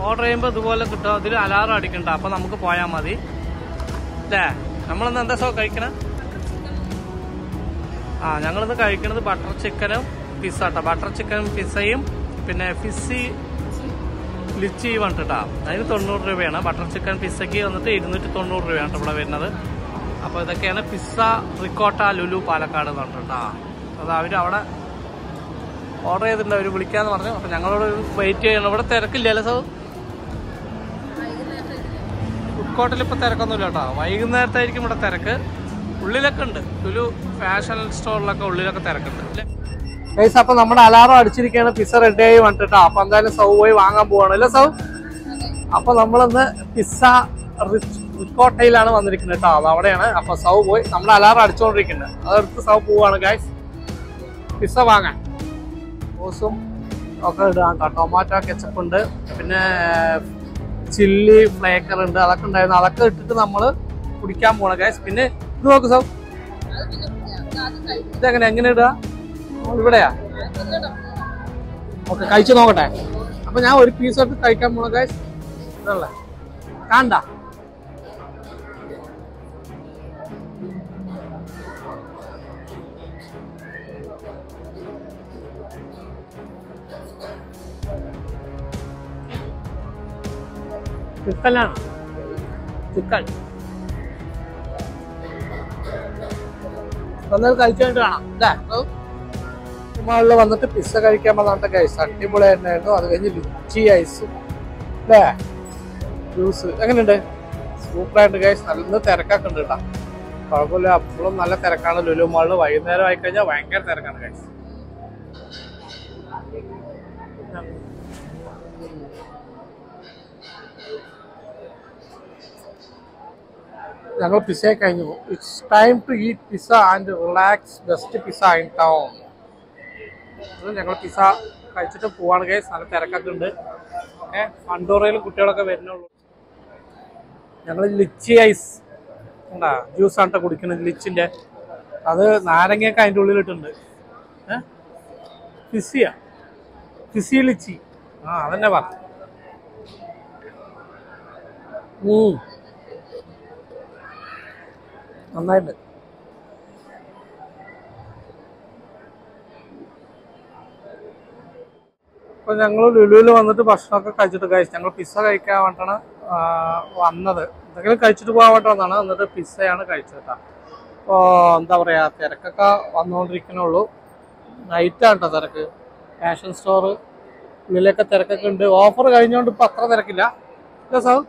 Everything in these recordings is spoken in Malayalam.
ഓർഡർ ചെയ്യുമ്പോൾ ഇതുപോലെ കിട്ടും അതിൽ അലാറം അടിക്കണ്ട അപ്പൊ നമുക്ക് പോയാൽ മതി അല്ലേ നമ്മളിന്ന് എന്താ സോ കഴിക്കണേ ആ ഞങ്ങളിന്ന് കഴിക്കുന്നത് ബട്ടർ ചിക്കനും പിസ്സ കേട്ടോ ബട്ടർ ചിക്കനും പിസ്സയും പിന്നെ ഫിസ്സി ലിച്ചി വന്നിട്ടാ അതിന് തൊണ്ണൂറ് രൂപയാണ് ബട്ടർ ചിക്കൻ പിസ്സയ്ക്ക് വന്നിട്ട് ഇരുന്നൂറ്റി തൊണ്ണൂറ് രൂപയാണ് ട്ടോ ഇവിടെ വരുന്നത് അപ്പോൾ ഇതൊക്കെയാണ് പിസ്സ റിക്കോട്ട ലുലു പാലക്കാട് എന്ന് പറഞ്ഞിട്ടാ അത് അവർ അവിടെ ഓർഡർ ചെയ്തിട്ടുണ്ട് അവർ വിളിക്കാന്ന് പറഞ്ഞു അപ്പോൾ ഞങ്ങളോട് വെയിറ്റ് ചെയ്യണം ഇവിടെ തിരക്കില്ലല്ലോ സോ ഫുഡ് കോർട്ടിൽ ഇപ്പോൾ തിരക്കൊന്നുമില്ല കേട്ടോ വൈകുന്നേരത്തായിരിക്കും ഇവിടെ തിരക്ക് ഉള്ളിലൊക്കെ ഉണ്ട് ലുലു ഫാഷൻ സ്റ്റോറിലൊക്കെ ഉള്ളിലൊക്കെ തിരക്കുണ്ട് അല്ലേ ഗൈസ് അപ്പൊ നമ്മുടെ അലാറം അടിച്ചിരിക്കുകയാണ് പിസ്സ റെഡി ആയി വന്നിട്ടാ അപ്പൊ എന്തായാലും സൗ പോയി വാങ്ങാൻ പോവാണ് അല്ലേ സൗ അപ്പൊ നമ്മളിന്ന് പിസ്സ റിക്കോട്ടയിലാണ് വന്നിരിക്കുന്നത് കേട്ടോ അത് അവിടെയാണ് അപ്പൊ സൗ പോയി നമ്മുടെ അലാറം അടിച്ചുകൊണ്ടിരിക്കുന്നത് അതെടുത്ത് സൗ പോവാണ് ഗൈസ് പിസ്സ വാങ്ങാൻ സോസും ഒക്കെ ഇടാം കേട്ടോ ടൊമാറ്റോ കെച്ചപ്പ് ഉണ്ട് പിന്നെ ചില്ലി ഫ്ലേക്കർ ഉണ്ട് അതൊക്കെ ഉണ്ടായിരുന്നു അതൊക്കെ ഇട്ടിട്ട് നമ്മൾ കുടിക്കാൻ പോണ ഗൈസ് പിന്നെ ഇത് നോക്ക് സൗ ഇതെങ്ങനെ എങ്ങനെ ഇടുക ഇവിടെയാ ഓക്കെ കഴിച്ചു നോക്കട്ടെ അപ്പൊ ഞാൻ ഒരു പീസ് എടുത്ത് കഴിക്കാൻ പോണ ഗൈസ് ഇതല്ലേ കാണ്ട ചിക്കനാണ് ചിക്കൻ വന്നത് കഴിച്ചിട്ട് കാണാം അല്ലേ നമ്മളിൽ വന്നിട്ട് പിസ്സ കഴിക്കാൻ വന്നിട്ട് കഴിച്ചു അടിപൊളി തന്നെയായിരുന്നു അത് കഴിഞ്ഞ് ലിച്ചി ഐസും അല്ലേ ജ്യൂസ് എങ്ങനെയുണ്ട് സൂപ്പറായിട്ട് കഴിച്ച് നല്ല തിരക്കൊക്കെ ഉണ്ട് കേട്ടോ കുഴപ്പമില്ല അപ്പോഴും നല്ല തിരക്കാണ് ലുലു മാളിൽ വൈകുന്നേരം ആയി കഴിഞ്ഞാൽ ഭയങ്കര തിരക്കാണ് കഴിച്ച് ഞങ്ങൾ പിസ്സ കഴിഞ്ഞു it's time to eat pizza and relax best pizza in town ഞങ്ങൾ പിസ്സ കഴിച്ചിട്ട് പോവാണ് കേസ് നല്ല തിരക്കൊക്കെ ഉണ്ട് ഏ പണ്ടോറയിലും കുട്ടികളൊക്കെ വരുന്നുള്ളൂ ഞങ്ങൾ ലിച്ചി ഐസ് ഉണ്ടാ ജ്യൂസ് ആണ് കുടിക്കുന്നത് ലിച്ചിന്റെ അത് നാരങ്ങയൊക്കെ അതിൻ്റെ ഉള്ളിലിട്ടുണ്ട് ഏ ഫിസിയ ഫിസി ലിച്ചി ആ അതന്നെ പറ ഉം. നന്നായിട്ട് അപ്പൊ ഞങ്ങൾ ലുലുവിൽ വന്നിട്ട് ഭക്ഷണമൊക്കെ കഴിച്ചിട്ട് കഴിച്ചു ഞങ്ങൾ പിസ്സ കഴിക്കാൻ വേണ്ടിയാണ് ആ, വന്നത് എന്തെങ്കിലും കഴിച്ചിട്ട് പോകാൻ വേണ്ടി വന്നതാണ് എന്നിട്ട് പിസ്സയാണ് കഴിച്ചത് കേട്ടോ അപ്പോൾ എന്താ പറയാ തിരക്കൊക്കെ വന്നുകൊണ്ടിരിക്കണുള്ളൂ നൈറ്റാണ് കേട്ടോ തിരക്ക് ഫാഷൻ സ്റ്റോർ ഉള്ളിലൊക്കെ തിരക്കൊക്കെ ഉണ്ട് ഓഫർ കഴിഞ്ഞുകൊണ്ട് ഇപ്പൊ അത്ര തിരക്കില്ല ഇല്ല സാർ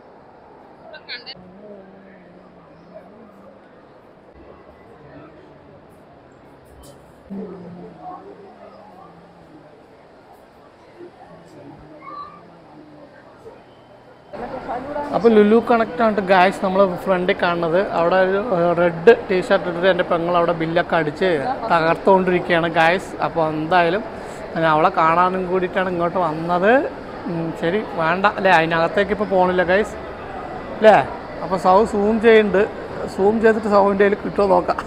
അപ്പൊ ലുലു കണക്ട് ആണ് ഗായ്സ് നമ്മൾ ഫ്രണ്ടിൽ കാണുന്നത് അവിടെ ഒരു റെഡ് ടീഷർട്ട് ഇട്ടിട്ട് എൻ്റെ പെങ്ങൾ അവിടെ ബില്ലൊക്കെ അടിച്ച് തകർത്തുകൊണ്ടിരിക്കുകയാണ് ഗായ്സ് അപ്പോൾ എന്തായാലും ഞാൻ അവളെ കാണാനും കൂടിയിട്ടാണ് ഇങ്ങോട്ട് വന്നത് ഉം, ശരി വേണ്ട അല്ലേ അതിനകത്തേക്ക് ഇപ്പോൾ പോകണില്ല ഗായ്സ് അല്ലേ അപ്പോൾ സൗ സൂം ചെയ്യുന്നുണ്ട് സൂം ചെയ്തിട്ട് സൗണ്ടിൻ്റെ കയ്യിൽ കിട്ടുമോ നോക്കാം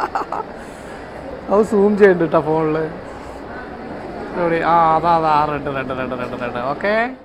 അത് സൂം ചെയ്യുന്നുണ്ട് കേട്ടോ ഫോണിൽ എവിടെ ആ അതാ അതാ red red red red red okay